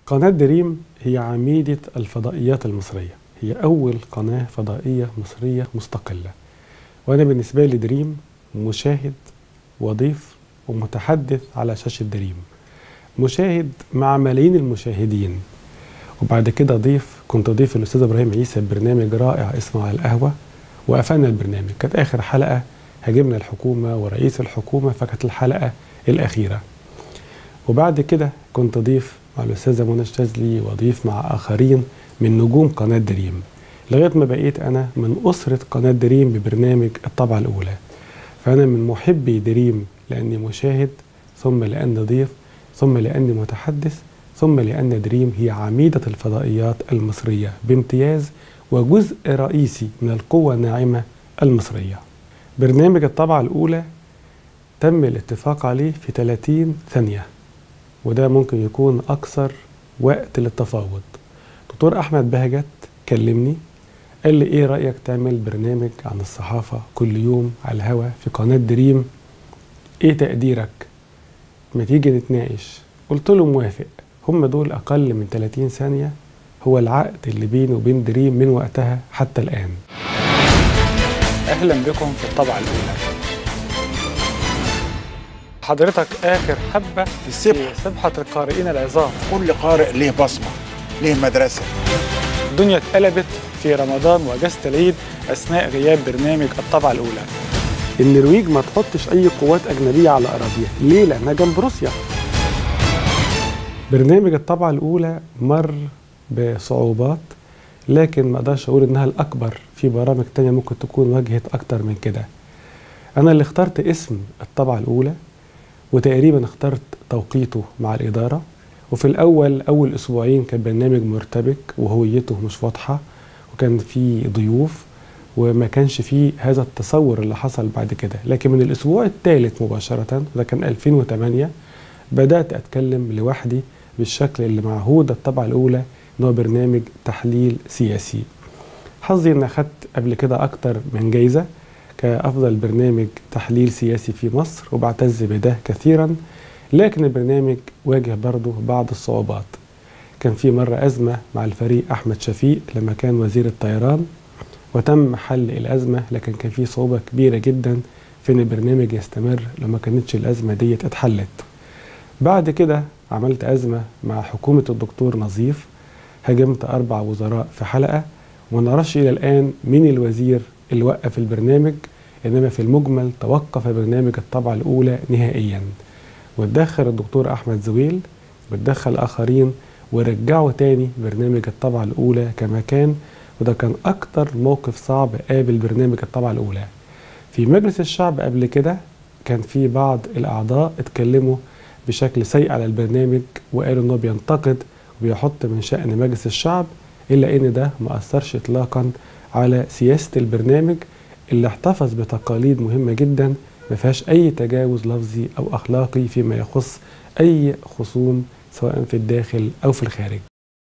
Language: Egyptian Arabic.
قناة دريم هي عميدة الفضائيات المصرية هي أول قناة فضائية مصرية مستقلة وأنا بالنسبة لي دريم مشاهد وضيف ومتحدث على شاشة دريم مشاهد مع ملايين المشاهدين وبعد كده ضيف كنت ضيف الأستاذ إبراهيم عيسى ببرنامج رائع اسمه على القهوة وقفلنا البرنامج كانت آخر حلقة هاجمنا الحكومة ورئيس الحكومة فكانت الحلقة الأخيرة وبعد كده كنت ضيف مع الأستاذة منى الشاذلي وضيف مع آخرين من نجوم قناة دريم لغاية ما بقيت أنا من أسرة قناة دريم ببرنامج الطبعة الأولى فأنا من محبي دريم لأني مشاهد ثم لأني ضيف ثم لأني متحدث ثم لأن دريم هي عميدة الفضائيات المصرية بامتياز وجزء رئيسي من القوة الناعمة المصرية برنامج الطبعة الأولى تم الاتفاق عليه في 30 ثانية وده ممكن يكون أكثر وقت للتفاوض دكتور أحمد بهجت كلمني قال لي إيه رأيك تعمل برنامج عن الصحافة كل يوم على الهوا في قناة دريم إيه تقديرك ما تيجي نتناقش قلت له موافق هم دول أقل من 30 ثانية هو العقد اللي بيني وبين دريم من وقتها حتى الآن أهلا بكم في الطبعة الأولى حضرتك آخر حبة في السبحة في سبحة القارئين العظام كل قارئ ليه بصمة ليه مدرسة الدنيا اتقلبت في رمضان واجازة العيد أثناء غياب برنامج الطبعة الأولى النرويج ما تحطش أي قوات أجنبية على أراضيها ليه؟ لأنها جنب روسيا برنامج الطبعة الأولى مر بصعوبات لكن ما اقدرش اقول انها الاكبر في برامج تانية ممكن تكون واجهت اكتر من كده انا اللي اخترت اسم الطبعة الاولى وتقريبا اخترت توقيته مع الادارة وفي الاول اول اسبوعين كان برنامج مرتبك وهويته مش واضحة وكان في ضيوف وما كانش فيه هذا التصور اللي حصل بعد كده لكن من الاسبوع الثالث مباشرة ده كان 2008 بدأت اتكلم لوحدي بالشكل اللي معهود الطبعة الاولى ان هو برنامج تحليل سياسي حظي ان اخدت قبل كده اكتر من جايزه كافضل برنامج تحليل سياسي في مصر وبعتز بده كثيرا لكن البرنامج واجه برضه بعض الصعوبات كان في مرة أزمة مع الفريق أحمد شفيق لما كان وزير الطيران وتم حل الأزمة لكن كان في صعوبة كبيرة جدا في إن البرنامج يستمر لو ما كانتش الأزمة ديت اتحلت بعد كده عملت أزمة مع حكومة الدكتور نظيف هاجمت أربع وزراء في حلقة وما نعرفش إلى الآن مين الوزير اللي وقف البرنامج إنما في المجمل توقف برنامج الطبعة الأولى نهائيا واتدخل الدكتور أحمد زويل واتدخل آخرين ورجعوا تاني برنامج الطبعة الأولى كما كان وده كان أكتر موقف صعب قابل برنامج الطبعة الأولى في مجلس الشعب قبل كده كان في بعض الأعضاء اتكلموا بشكل سيء على البرنامج وقالوا إنه بينتقد وبيحط من شأن مجلس الشعب إلا إن ده ما أثرش إطلاقا على سياسة البرنامج اللي احتفظ بتقاليد مهمة جدا ما فيهاش أي تجاوز لفظي أو أخلاقي فيما يخص أي خصوم سواء في الداخل أو في الخارج